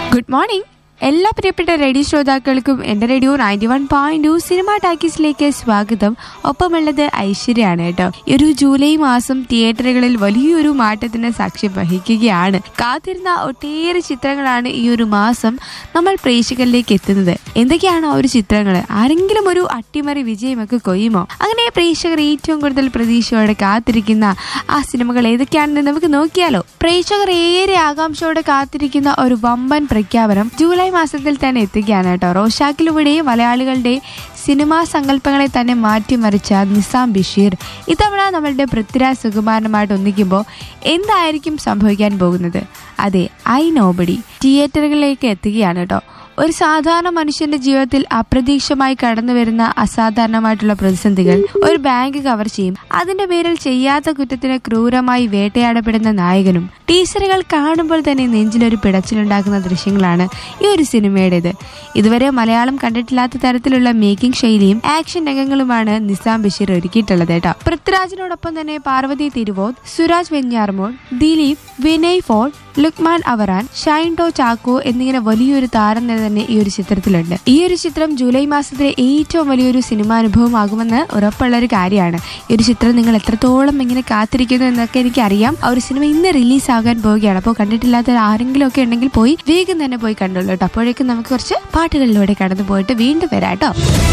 good morning എല്ലാ പ്രിയപ്പെട്ട radio ശ്രോതാക്കൾക്കും എൻ്റെ radio ninety one point two cinema ടാക്കീസിലേക്ക് സ്വാഗതം ഒപ്പമുള്ളത് ഐശ്വര്യയാണ് കേട്ടോ ഈ ഒരു ജൂലൈ മാസം തിയേറ്ററുകളിൽ വലിയൊരു മാറ്റത്തിന് സാക്ഷ്യം വഹിക്കുകയാണ് കാത്തിരുന്ന ഒട്ടേറെ ചിത്രങ്ങളാണ് ഈ ഒരു മാസം നമ്മൾ പ്രേക്ഷകരിലേക്ക് എത്തുന്നത് എന്തൊക്കെയാണ് ആ ഒരു ചിത്രങ്ങൾ ആരെങ്കിലും ഒരു അട്ടിമറി വിജയമൊക്കെ കൊയ്യുമോ അങ്ങനെ പ്രേക്ഷകർ ഏറ്റവും കൂടുതൽ പ്രതീക്ഷയോടെ കാത്തിരിക്കുന്ന ആ സിനിമകൾ ഏതൊക്കെയാണെന്ന് നമുക്ക് നോക്കിയാലോ പ്രേക്ഷകർ ഏറെ ആകാംക്ഷയോടെ കാത്തിരിക്കുന്ന ഒരു വമ്പൻ പ്രഖ്യാപനം ജൂലൈ മാസത്തിൽ തന്നെ എത്തുകയാണ് കേട്ടോ റോഷാക്കിലൂടെ മലയാളികളുടെ സിനിമാ സങ്കല്പങ്ങളെ തന്നെ മാറ്റിമറിച്ച നിസാം ബഷീർ ഇത്തവണ നമ്മളുടെ പൃഥ്വിരാജ് സുകുമാരനുമായിട്ട് ഒന്നിക്കുമ്പോൾ എന്തായിരിക്കും സംഭവിക്കാൻ പോകുന്നത് അതെ ഐ നോബഡി തിയേറ്ററുകളിലേക്ക് എത്തുകയാണ് കേട്ടോ ഒരു സാധാരണ മനുഷ്യന്റെ ജീവിതത്തിൽ അപ്രതീക്ഷമായി കടന്നു വരുന്ന അസാധാരണമായിട്ടുള്ള പ്രതിസന്ധികൾ ഒരു ബാങ്ക് കവർ ചെയ്യും അതിന്റെ പേരിൽ ചെയ്യാത്ത കുറ്റത്തിന് ക്രൂരമായി വേട്ടയാടപ്പെടുന്ന നായകനും ടീച്ചറുകൾ കാണുമ്പോൾ തന്നെ നെഞ്ചിലൊരു പിടച്ചിലുണ്ടാക്കുന്ന ദൃശ്യങ്ങളാണ് ഈ ഒരു സിനിമയുടേത് ഇതുവരെ മലയാളം കണ്ടിട്ടില്ലാത്ത തരത്തിലുള്ള മേക്കിംഗ് ശൈലിയും ആക്ഷൻ രംഗങ്ങളുമാണ് നിസാം ബഷീർ ഒരുക്കിയിട്ടുള്ളത് കേട്ടോ പൃഥ്വിരാജിനോടൊപ്പം തന്നെ പാർവതി തിരുവോത് സുരാജ് വെഞ്ഞാർമോൾ ദിലീപ് വിനയ് ഫോൾ ലുക്മാൻ അവറാൻ ഷൈൻ ടോ ചാക്കോ എന്നിങ്ങനെ വലിയൊരു താരനിര തന്നെ ഈ ഒരു ചിത്രത്തിലുണ്ട് ഈ ഒരു ചിത്രം ജൂലൈ മാസത്തിലെ ഏറ്റവും വലിയൊരു സിനിമാനുഭവമാകുമെന്ന് ഉറപ്പുള്ള ഒരു കാര്യമാണ് ഈ ഒരു ചിത്രം നിങ്ങൾ എത്രത്തോളം ഇങ്ങനെ കാത്തിരിക്കുന്നു എന്നൊക്കെ എനിക്കറിയാം ആ ഒരു സിനിമ ഇന്ന് റിലീസ് ആകാൻ പോവുകയാണ് അപ്പോൾ കണ്ടിട്ടില്ലാത്ത ആരെങ്കിലും ഒക്കെ ഉണ്ടെങ്കിൽ പോയി വേഗം തന്നെ പോയി കണ്ടോളൂ കേട്ടോ അപ്പോഴേക്കും നമുക്ക് കുറച്ച് പാട്ടുകളിലൂടെ കടന്നു പോയിട്ട് വീണ്ടും വരാം കേട്ടോ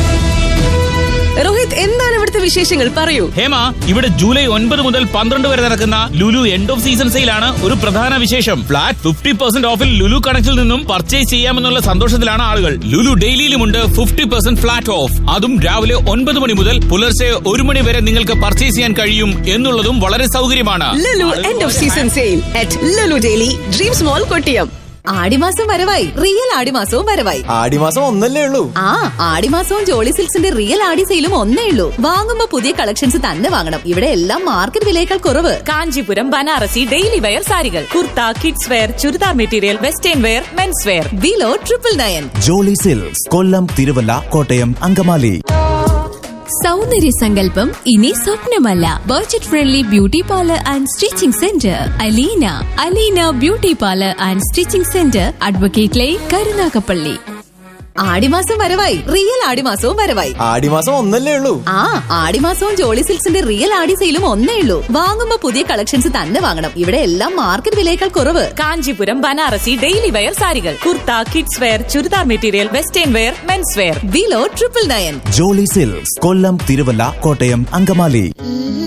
രോഹിത് എന്താണ് ഇവിടുത്തെ വിശേഷങ്ങൾ പറയൂ ഹേമ ഇവിടെ ജൂലൈ ഒൻപത് മുതൽ പന്ത്രണ്ട് വരെ നടക്കുന്ന ലുലു എൻഡ് ഓഫ് സീസൺ സെയിലാണ് ഒരു പ്രധാന വിശേഷം ഫ്ലാറ്റ് ഫിഫ്റ്റി പെർസെന്റ് ഓഫിൽ ലുലു കണക്റ്റിൽ നിന്നും പർച്ചേസ് ചെയ്യാമെന്നുള്ള സന്തോഷത്തിലാണ് ആളുകൾ ലുലു ഡെയിലിയിലുമുണ്ട് ഫിഫ്റ്റി പെർസെന്റ് ഫ്ലാറ്റ് ഓഫ് അതും രാവിലെ ഒൻപത് മണി മുതൽ പുലർച്ചെ ഒരു മണി വരെ നിങ്ങൾക്ക് പർച്ചേസ് ചെയ്യാൻ കഴിയും എന്നുള്ളതും വളരെ സൗകര്യമാണ് Lulu end of season sale at Lulu daily dreams mall Kottiyam ആടിമാസം വരവായി റിയൽ ആടിമാസവും വരവായി ആടിമാസം ഒന്നല്ലേ ഉള്ളൂ ആ ആടിമാസവും ജോളി സിൽക്സിന്റെ റിയൽ ആടി സെയിലും ഒന്നേ ഉള്ളൂ വാങ്ങുമ്പോ പുതിയ കളക്ഷൻസ് തന്നെ വാങ്ങണം ഇവിടെ എല്ലാം മാർക്കറ്റ് വിലയേക്കാൾ കുറവ് കാഞ്ചീപുരം ബനാറസി ഡെയിലി വെയർ സാരികൾ kurta kids wear churidar material western wear men's wear below triple nine jolly silks Kollam Thiruvalla Kottayam Angamaly സൗന്ദര്യ സങ്കല്പം ഇനി സ്വപ്നമല്ല budget friendly beauty parlour and stitching centre Aleena Aleena beauty parlour and stitching centre advocate line Karunagappally ആടിമാസം വരവായി റിയൽ ആടിമാസവും വരവായി ആടിമാസം ഒന്നല്ലേ ഉള്ളൂ ആ ആടിമാസവും ജോളി സിൽക്സിന്റെ റിയൽ ആടി സെയിലും ഒന്നേ ഉള്ളൂ വാങ്ങുമ്പോ പുതിയ കളക്ഷൻസ് തന്നെ വാങ്ങണം ഇവിടെ എല്ലാം മാർക്കറ്റ് വിലയേക്കാൾ കുറവ് കാഞ്ചീപുരം ബനാറസി ഡെയിലി വെയർ സാരികൾ kurta kids wear churidar material western wear men's wear below triple nine jolly silks Kollam Thiruvalla Kottayam Angamaly